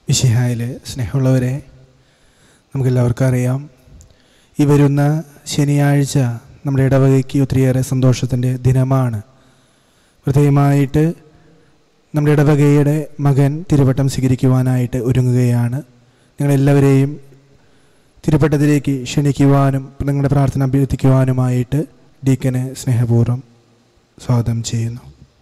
വിശിഹായിൽ സ്നേഹമുള്ളവരെ നമുക്കെല്ലാവർക്കും അറിയാം ഈ വരുന്ന ശനിയാഴ്ച നമ്മുടെ ഇടവകയ്ക്ക് ഒത്തിരിയേറെ സന്തോഷത്തിൻ്റെ ദിനമാണ് പ്രത്യേകമായിട്ട് നമ്മുടെ ഇടവകയുടെ മകൻ തിരുവട്ടം സ്വീകരിക്കുവാനായിട്ട് ഒരുങ്ങുകയാണ് നിങ്ങളെല്ലാവരെയും തിരുപ്പട്ടത്തിലേക്ക് ക്ഷണിക്കുവാനും നിങ്ങളുടെ പ്രാർത്ഥന അഭ്യർത്ഥിക്കുവാനുമായിട്ട് ഡീക്കനെ സ്നേഹപൂർവ്വം സ്വാഗതം ചെയ്യുന്നു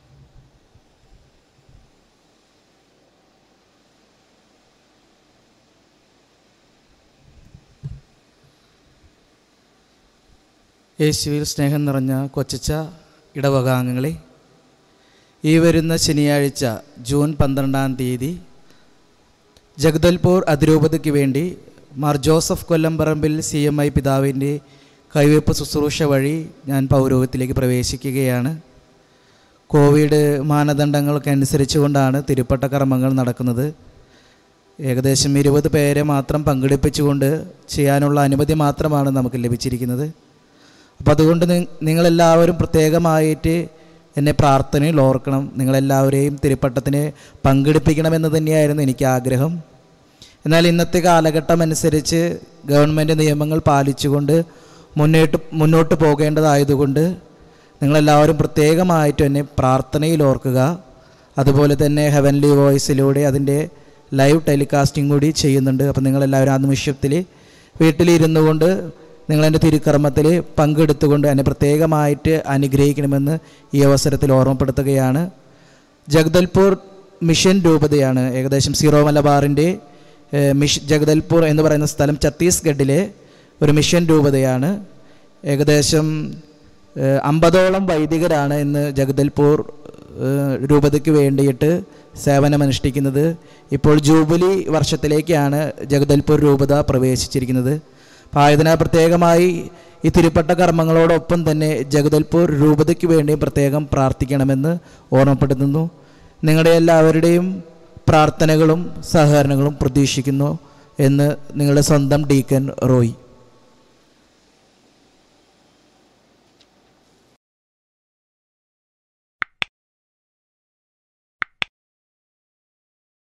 യേശുവിൽ സ്നേഹം നിറഞ്ഞ കൊച്ചച്ച ഇടവകാംഗങ്ങളെ ഈ വരുന്ന ശനിയാഴ്ച ജൂൺ പന്ത്രണ്ടാം തീയതി ജഗദൽപൂർ അതിരൂപതയ്ക്ക് വേണ്ടി Mar Joseph Kollamparambil C M I പിതാവിൻ്റെ കൈവയ്പ്പ് ശുശ്രൂഷ വഴി ഞാൻ പൗരോഗത്തിലേക്ക് പ്രവേശിക്കുകയാണ് കോവിഡ് മാനദണ്ഡങ്ങൾക്ക് അനുസരിച്ചുകൊണ്ടാണ് തിരുപ്പട്ട കർമ്മങ്ങൾ നടക്കുന്നത് ഏകദേശം ഇരുപത് പേരെ മാത്രം പങ്കെടുപ്പിച്ചുകൊണ്ട് ചെയ്യാനുള്ള അനുമതി മാത്രമാണ് നമുക്ക് ലഭിച്ചിരിക്കുന്നത് അപ്പോൾ അതുകൊണ്ട് നി- നിങ്ങളെല്ലാവരും പ്രത്യേകമായിട്ട് എന്നെ പ്രാർത്ഥനയിൽ ഓർക്കണം നിങ്ങളെല്ലാവരെയും തിരുപ്പട്ടത്തിന് പങ്കെടുപ്പിക്കണമെന്ന് തന്നെയായിരുന്നു എനിക്ക് ആഗ്രഹം എന്നാൽ ഇന്നത്തെ കാലഘട്ടം അനുസരിച്ച് ഗവൺമെൻറ് നിയമങ്ങൾ പാലിച്ചുകൊണ്ട് മുന്നോട്ട് മുന്നോട്ട് പോകേണ്ടതായതുകൊണ്ട് നിങ്ങളെല്ലാവരും പ്രത്യേകമായിട്ട് എന്നെ പ്രാർത്ഥനയിൽ ഓർക്കുക അതുപോലെ തന്നെ ഹെവൻലി വോയിസിലൂടെ അതിൻ്റെ ലൈവ് ടെലികാസ്റ്റിംഗ് കൂടി ചെയ്യുന്നുണ്ട് അപ്പോൾ നിങ്ങളെല്ലാവരും ആ നിമിഷത്തിൽ വീട്ടിലിരുന്നു കൊണ്ട് നിങ്ങളെൻ്റെ തിരുക്കർമ്മത്തിൽ പങ്കെടുത്തുകൊണ്ട് എന്നെ പ്രത്യേകമായിട്ട് അനുഗ്രഹിക്കണമെന്ന് ഈ അവസരത്തിൽ ഓർമ്മപ്പെടുത്തുകയാണ് ജഗദൽപൂർ മിഷൻ രൂപതയാണ് ഏകദേശം സീറോ മലബാറിൻ്റെ ഏഹ്, മിഷ് ജഗദൽപൂർ എന്ന് പറയുന്ന സ്ഥലം ഛത്തീസ്ഗഡിലെ ഒരു മിഷൻ രൂപതയാണ് ഏകദേശം ഏഹ്, അമ്പതോളം വൈദികരാണ് ഇന്ന് ജഗദൽപൂർ ഏഹ്, രൂപതയ്ക്ക് വേണ്ടിയിട്ട് സേവനമനുഷ്ഠിക്കുന്നത് ഇപ്പോൾ ജൂബിലി വർഷത്തിലേക്കാണ് ജഗദൽപൂർ രൂപത പ്രവേശിച്ചിരിക്കുന്നത് അപ്പോൾ ആയതിനാൽ പ്രത്യേകമായി ഈ തിരുപ്പട്ട കർമ്മങ്ങളോടൊപ്പം തന്നെ ജഗദൽപൂർ രൂപതയ്ക്ക് വേണ്ടിയും പ്രത്യേകം പ്രാർത്ഥിക്കണമെന്ന് ഓർമ്മപ്പെടുത്തുന്നു നിങ്ങളുടെ എല്ലാവരുടെയും പ്രാർത്ഥനകളും സഹകരണങ്ങളും പ്രതീക്ഷിക്കുന്നു എന്ന് നിങ്ങളുടെ സ്വന്തം ഡീക്കൻ റോയ്